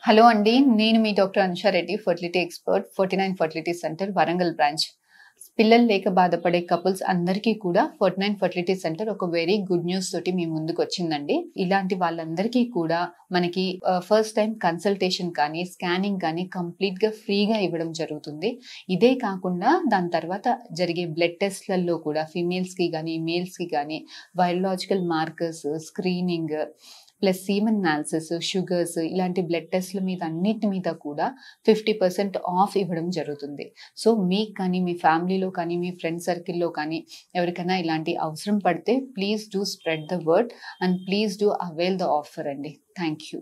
hello అండి నేను మీ doctor Anusha Reddy fertility expert forty nine fertility centre Warangal branch పిల్లలు లేక బాధపడే కపుల్స్ అందరికీ కూడా ఫార్టీ నైన్ ఫర్టిలిటీ సెంటర్ ఒక వెరీ గుడ్ న్యూస్ తోటి మీ ముందుకు వచ్చిందండి ఇలాంటి వాళ్ళందరికీ కూడా మనకి ఫస్ట్ టైం కన్సల్టేషన్ కానీ స్కానింగ్ కానీ కంప్లీట్ గా ఫ్రీగా ఇవ్వడం జరుగుతుంది ఇదే కాకుండా దాని తర్వాత జరిగే బ్లడ్ టెస్ట్లలో కూడా ఫీమేల్స్ కి కానీ మేల్స్ కి కానీ biological markers screening plus semen analysis sugars ఇలాంటి బ్లడ్ టెస్ట్ల మీద అన్నిటి మీద కూడా ఫిఫ్టీ పర్సెంట్ ఆఫ్ ఇవ్వడం జరుగుతుంది సో మీకు కానీ మీ ఫ్యామిలీలో కానీ మీ ఫ్రెండ్ సర్కిల్లో కానీ ఎవరికైనా ఇలాంటి అవసరం పడితే please do spread the word and please do avail the offer అండి థ్యాంక్ యూ